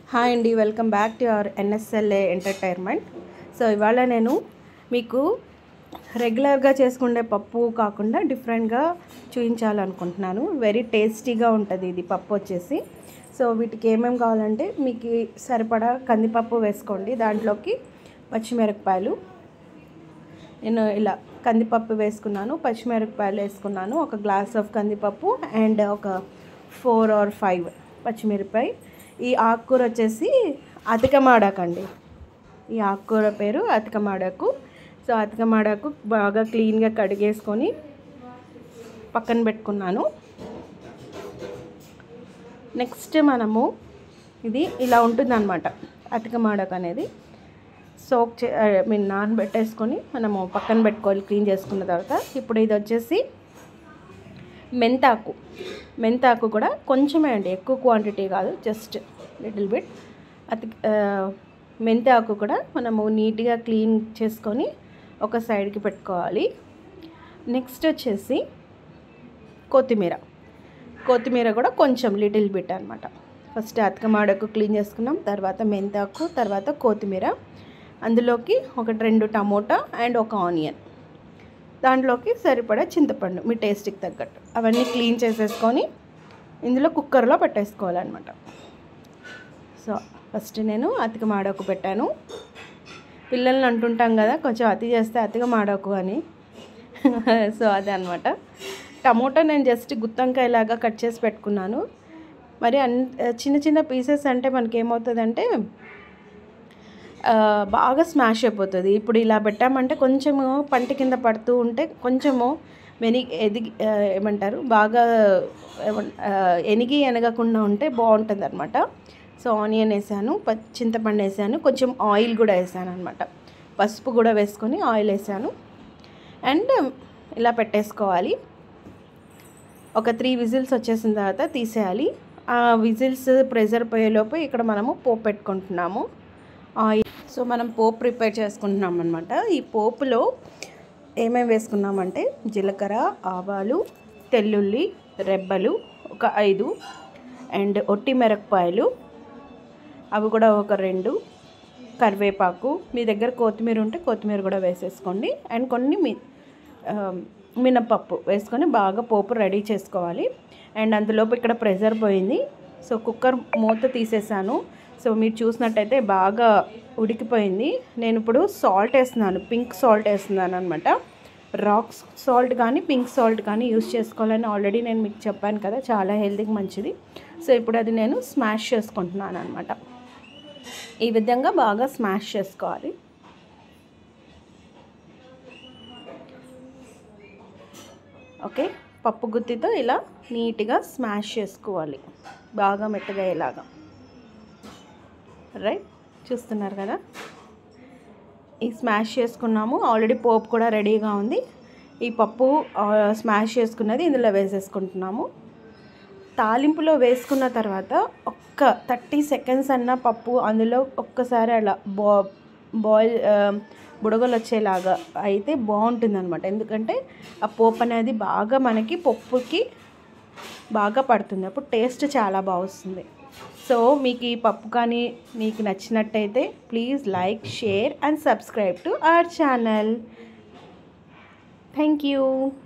hi అండి welcome back to our NSLA entertainment so ఇవాళ నేను మీకు రెగ్యులర్గా చేసుకునే పప్పు కాకుండా డిఫరెంట్గా చూపించాలనుకుంటున్నాను వెరీ టేస్టీగా ఉంటుంది ఇది పప్పు వచ్చేసి సో వీటికి ఏమేమి కావాలంటే మీకు సరిపడా కందిపప్పు వేసుకోండి దాంట్లోకి పచ్చిమిరపకాయలు నేను ఇలా కందిపప్పు వేసుకున్నాను పచ్చిమిరపకాయలు వేసుకున్నాను ఒక గ్లాస్ ఆఫ్ కందిపప్పు అండ్ ఒక ఫోర్ ఆర్ ఫైవ్ పచ్చిమిరపకాయ ఈ ఆకుకూర వచ్చేసి అతికమాడాకండి ఈ ఆకుకూర పేరు అతికమాడాకు సో అతికమాడాకు బాగా క్లీన్గా కడిగేసుకొని పక్కన పెట్టుకున్నాను నెక్స్ట్ మనము ఇది ఇలా ఉంటుందన్నమాట అతికమాడకు అనేది సోక్ చే ఐ మీన్ నానబెట్టేసుకొని మనము పక్కన పెట్టుకోవాలి క్లీన్ చేసుకున్న తర్వాత ఇప్పుడు ఇది వచ్చేసి మెంతాకు మెంతాకు కూడా కొంచెమే అండి ఎక్కువ క్వాంటిటీ కాదు జస్ట్ లిటిల్ బిట్ అతి మెంతాకు కూడా మనము నీట్గా క్లీన్ చేసుకొని ఒక సైడ్కి పెట్టుకోవాలి నెక్స్ట్ వచ్చేసి కొత్తిమీర కొత్తిమీర కూడా కొంచెం లిటిల్ బిట్ అనమాట ఫస్ట్ అతకమాడకు క్లీన్ చేసుకున్నాం తర్వాత మెంతాకు తర్వాత కొత్తిమీర అందులోకి ఒకటి రెండు టమోటా అండ్ ఒక ఆనియన్ దాంట్లోకి సరిపడా చింతపండు మీ టేస్ట్కి తగ్గట్టు అవన్నీ క్లీన్ చేసేసుకొని ఇందులో కుక్కర్లో పెట్టేసుకోవాలన్నమాట సో ఫస్ట్ నేను అతిక మాడకు పెట్టాను పిల్లల్ని అంటుంటాం కదా కొంచెం అతి చేస్తే అతిగా మాడకు అని సో అదే అనమాట టమోటా నేను జస్ట్ గుత్తంకాయలాగా కట్ చేసి పెట్టుకున్నాను మరి అన్ చిన్న చిన్న పీసెస్ అంటే మనకి ఏమవుతుందంటే బాగా స్మాష్ అయిపోతుంది ఇప్పుడు ఇలా పెట్టామంటే కొంచెము పంట కింద పడుతూ ఉంటే కొంచెము వెని ఎదిగి ఏమంటారు బాగా ఎనిగి ఎనగకుండా ఉంటే బాగుంటుంది అనమాట సో ఆనియన్ వేసాను చింతపండు వేసాను కొంచెం ఆయిల్ కూడా వేసాను అనమాట పసుపు కూడా వేసుకొని ఆయిల్ వేసాను అండ్ ఇలా పెట్టేసుకోవాలి ఒక త్రీ విజిల్స్ వచ్చేసిన తర్వాత తీసేయాలి ఆ విజిల్స్ ప్రెజర్ పోయేలోపు ఇక్కడ మనము పోపు పెట్టుకుంటున్నాము ఆయిల్ సో మనం పోపు ప్రిపేర్ చేసుకుంటున్నాం అనమాట ఈ పోపులో ఏమేమి వేసుకున్నామంటే జీలకర్ర ఆవాలు తెల్లుల్లి రెబ్బలు ఒక ఐదు అండ్ ఒట్టి మిరపకాయలు అవి కూడా ఒక రెండు కరివేపాకు మీ దగ్గర కొత్తిమీర ఉంటే కొత్తిమీర కూడా వేసేసుకోండి అండ్ కొన్ని మీ మినపప్పు వేసుకొని బాగా పోపు రెడీ చేసుకోవాలి అండ్ అందులోపు ఇక్కడ ప్రెజర్ పోయింది సో కుక్కర్ మూత తీసేసాను సో మీరు చూసినట్టయితే బాగా ఉడికిపోయింది నేను ఇప్పుడు సాల్ట్ వేస్తున్నాను పింక్ సాల్ట్ వేస్తున్నాను అనమాట రాక్ సాల్ట్ కానీ పింక్ సాల్ట్ కానీ యూస్ చేసుకోవాలని ఆల్రెడీ నేను మీకు చెప్పాను కదా చాలా హెల్తీకి మంచిది సో ఇప్పుడు అది నేను స్మాష్ చేసుకుంటున్నాను అనమాట ఈ విధంగా బాగా స్మాష్ చేసుకోవాలి ఓకే పప్పు గుత్తితో ఇలా నీట్గా స్మాష్ చేసుకోవాలి బాగా మెత్తగా ఇలాగా రైట్ చూస్తున్నారు కదా ఈ స్మాష్ చేసుకున్నాము ఆల్రెడీ పోపు కూడా రెడీగా ఉంది ఈ పప్పు స్మాష్ చేసుకున్నది ఇందులో వేసేసుకుంటున్నాము తాలింపులో వేసుకున్న తర్వాత ఒక్క థర్టీ సెకండ్స్ అన్న పప్పు అందులో ఒక్కసారి అలా బా బాయిల్ బుడగలు వచ్చేలాగా అయితే బాగుంటుంది అనమాట ఎందుకంటే ఆ పోపు అనేది బాగా మనకి పప్పుకి బాగా పడుతుంది అప్పుడు టేస్ట్ చాలా బాగా వస్తుంది సో మీకు ఈ పప్పు కానీ మీకు నచ్చినట్టయితే please like share and subscribe to our channel thank you